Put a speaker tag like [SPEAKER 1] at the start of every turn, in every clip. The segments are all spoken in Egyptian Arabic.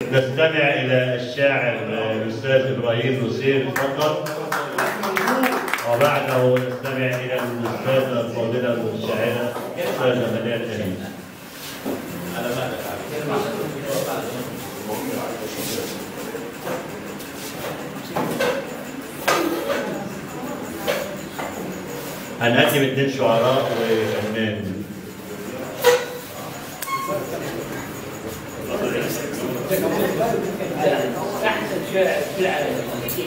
[SPEAKER 1] نستمع إلى الشاعر الأستاذ إبراهيم نصير فقط وبعده نستمع إلى الأستاذة الفاضلة الشاعرة الأستاذة مليان كريم هنقدم اثنين شعراء وفنان
[SPEAKER 2] احسن شاعر في العالم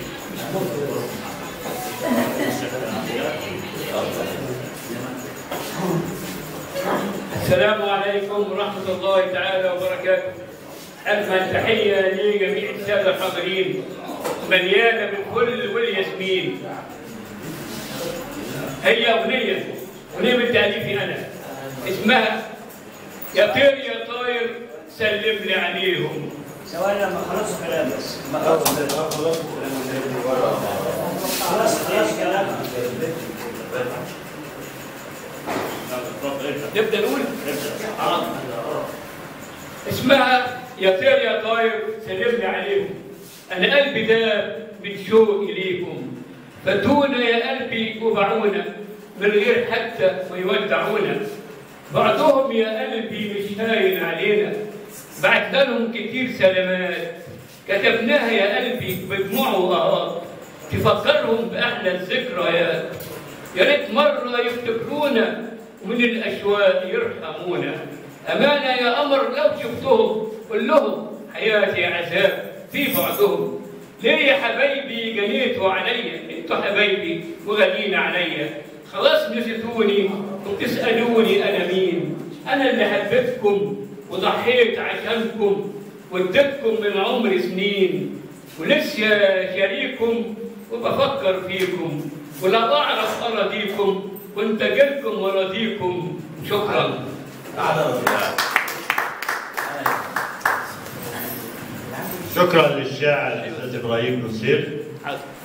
[SPEAKER 2] السلام عليكم ورحمة الله تعالى وبركاته أجمل تحية لجميع السادة الحاضرين مليانة بالفل والياسمين هي أغنية أغنية من تأليفي أنا اسمها يا طير يا طاير سلم لي عليهم
[SPEAKER 3] ثواني لما خلصوا كلام بس ما خلصوا خلاص خلاص كلام
[SPEAKER 2] نبدأ نقول اسمها يا طير يا طاير سلم لي عليهم أنا قلبي ده من شوق إليكم فاتونا يا قلبي وبعونا من غير حتى ما يودعونا بعضهم يا قلبي مش هاين علينا بعتنا لهم كتير سلامات كتبناها يا قلبي بدموع وآهات تفكرهم بأحلى الذكريات يا ريت مرة يفتكرونا ومن الأشواق يرحمونا أمانة يا قمر لو شفتهم قول لهم حياتي عذاب في بعضهم ليه يا حبايبي جنيتوا عليا انتوا حبايبي وغاليين عليا خلاص نسيتوني وبتسألوني أنا مين أنا اللي حبيتكم وضحيت عشانكم واديتكم من عمري سنين ولسه شريكم وبفكر فيكم ولا بعرف أراضيكم وانت جيلكم وراضيكم شكرا
[SPEAKER 1] شكرا للشاعر الأستاذ إبراهيم نصير